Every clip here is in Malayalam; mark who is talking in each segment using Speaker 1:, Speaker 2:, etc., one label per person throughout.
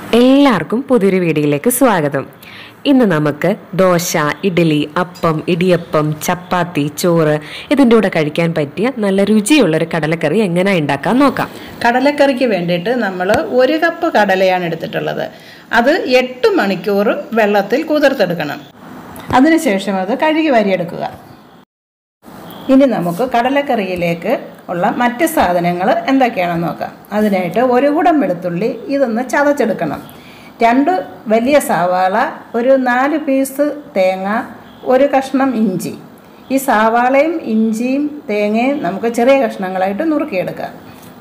Speaker 1: എല്ലാവർക്കും പുതിയൊരു വീഡിയോയിലേക്ക് സ്വാഗതം ഇന്ന് നമുക്ക് ദോശ ഇഡ്ഡലി അപ്പം ഇടിയപ്പം ചപ്പാത്തി ചോറ് ഇതിൻ്റെ കൂടെ കഴിക്കാൻ പറ്റിയ നല്ല രുചിയുള്ളൊരു കടലക്കറി എങ്ങനെ ഉണ്ടാക്കാൻ നോക്കാം
Speaker 2: കടലക്കറിക്ക് വേണ്ടിയിട്ട് നമ്മൾ ഒരു കപ്പ് കടലയാണ് എടുത്തിട്ടുള്ളത് അത് എട്ട് മണിക്കൂർ വെള്ളത്തിൽ കുതിർത്തെടുക്കണം അതിനുശേഷം അത് കഴുകി വരിയെടുക്കുക ഇനി നമുക്ക് കടലക്കറിയിലേക്ക് ഉള്ള മറ്റ് സാധനങ്ങൾ എന്തൊക്കെയാണെന്ന് നോക്കാം അതിനായിട്ട് ഒരു കുടം വെളുത്തുള്ളി ഇതൊന്ന് ചതച്ചെടുക്കണം രണ്ട് വലിയ സവാള ഒരു നാല് പീസ് തേങ്ങ ഒരു കഷ്ണം ഇഞ്ചി ഈ സവാളയും ഇഞ്ചിയും തേങ്ങയും നമുക്ക് ചെറിയ കഷ്ണങ്ങളായിട്ട് നുറുക്കിയെടുക്കാം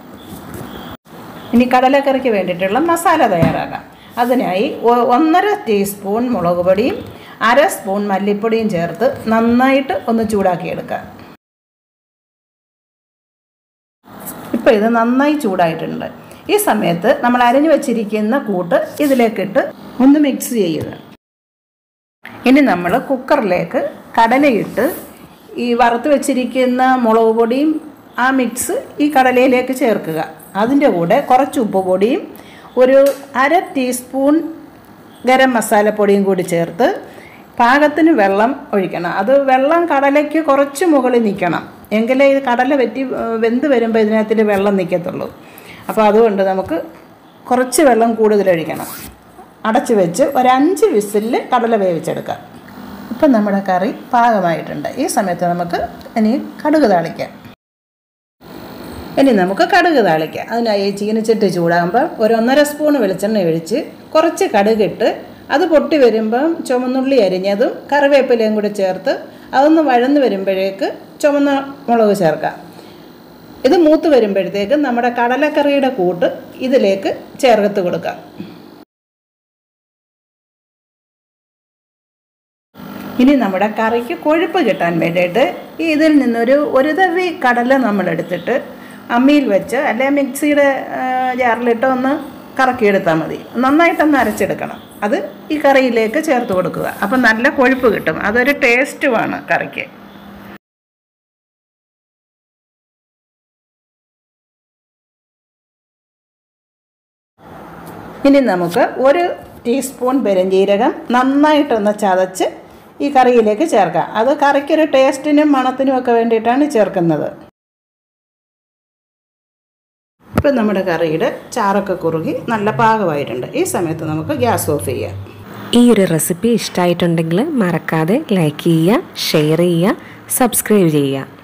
Speaker 2: ഇനി കടലക്കറിക്ക് വേണ്ടിയിട്ടുള്ള മസാല തയ്യാറാക്കാം അതിനായി ഒ- ഒന്നര ടീസ്പൂൺ മുളക് പൊടിയും അര സ്പൂൺ മല്ലിപ്പൊടിയും ചേർത്ത് നന്നായിട്ട് ഒന്ന് ചൂടാക്കിയെടുക്കാം ഇപ്പോൾ ഇത് നന്നായി ചൂടായിട്ടുണ്ട് ഈ സമയത്ത് നമ്മൾ അരിഞ്ഞു വച്ചിരിക്കുന്ന കൂട്ട് ഇതിലേക്കിട്ട് ഒന്ന് മിക്സ് ചെയ്യുക ഇനി നമ്മൾ കുക്കറിലേക്ക് കടലയിട്ട് ഈ വറുത്ത് വെച്ചിരിക്കുന്ന മുളക് പൊടിയും ആ മിക്സ് ഈ കടലയിലേക്ക് ചേർക്കുക അതിൻ്റെ കൂടെ കുറച്ച് ഉപ്പ് പൊടിയും ഒരു അര ടീസ്പൂൺ ഗരം മസാലപ്പൊടിയും കൂടി ചേർത്ത് പാകത്തിന് വെള്ളം ഒഴിക്കണം അത് വെള്ളം കടലയ്ക്ക് കുറച്ച് മുകളിൽ നിൽക്കണം എങ്കിലേ ഇത് കടല വെറ്റി ഏഹ്, വെന്ത് വരുമ്പോൾ ഇതിനകത്തിൽ വെള്ളം നിൽക്കത്തുള്ളൂ അപ്പോൾ അതുകൊണ്ട് നമുക്ക് കുറച്ച് വെള്ളം കൂടുതൽ ഒഴിക്കണം അടച്ച് വെച്ച് ഒരു അഞ്ച് വിസിലിൽ കടല വേവിച്ചെടുക്കാം ഇപ്പം നമ്മുടെ കറി പാകമായിട്ടുണ്ട് ഈ സമയത്ത് നമുക്ക് ഇനി കടുക് താളിക്കാം ഇനി നമുക്ക് കടുക് താളിക്കാം അതിനായി ചീനച്ചട്ടി ചൂടാകുമ്പോൾ ഒരു ഒന്നര സ്പൂൺ വെളിച്ചെണ്ണ ഒഴിച്ച് കുറച്ച് കടുകിട്ട് അത് പൊട്ടി വരുമ്പം ചുമന്നുള്ളി അരിഞ്ഞതും കറിവേപ്പിലയും കൂടി ചേർത്ത് അതൊന്ന് വഴന്ന് വരുമ്പോഴേക്ക് ചുമന്ന മുളക് ചേർക്കാം ഇത് മൂത്ത് വരുമ്പോഴത്തേക്ക് നമ്മുടെ കടലക്കറിയുടെ കൂട്ട് ഇതിലേക്ക് ചേർത്ത് കൊടുക്കാം ഇനി നമ്മുടെ കറിക്ക് കൊഴുപ്പ് കിട്ടാൻ വേണ്ടിയിട്ട് ഈ ഇതിൽ നിന്നൊരു ഒരു തവി കടല നമ്മൾ എടുത്തിട്ട് അമ്മിയിൽ വെച്ച് അല്ലെങ്കിൽ മിക്സിയുടെ ആ, ജാറിലിട്ട് ഒന്ന് കറക്കിയെടുത്താൽ മതി നന്നായിട്ടൊന്ന് അരച്ചെടുക്കണം അത് ഈ കറിയിലേക്ക് ചേർത്ത് കൊടുക്കുക അപ്പം നല്ല കൊഴുപ്പ് കിട്ടും അതൊരു ടേസ്റ്റുമാണ് കറിക്ക് ഇനി നമുക്ക് ഒരു ടീസ്പൂൺ പെരുംജീരകം നന്നായിട്ടൊന്ന് ചതച്ച് ഈ കറിയിലേക്ക് ചേർക്കാം അത് കറിക്കൊരു ടേസ്റ്റിനും മണത്തിനും ഒക്കെ വേണ്ടിയിട്ടാണ് ചേർക്കുന്നത് ഇപ്പം നമ്മുടെ കറിയുടെ ചാറൊക്കെ കുറുകി നല്ല പാകമായിട്ടുണ്ട് ഈ സമയത്ത് നമുക്ക് ഗ്യാസ് ഓഫ് ചെയ്യാം
Speaker 1: ഈ ഒരു റെസിപ്പി ഇഷ്ടമായിട്ടുണ്ടെങ്കിൽ മറക്കാതെ ലൈക്ക് ചെയ്യുക ഷെയർ ചെയ്യുക സബ്സ്ക്രൈബ് ചെയ്യുക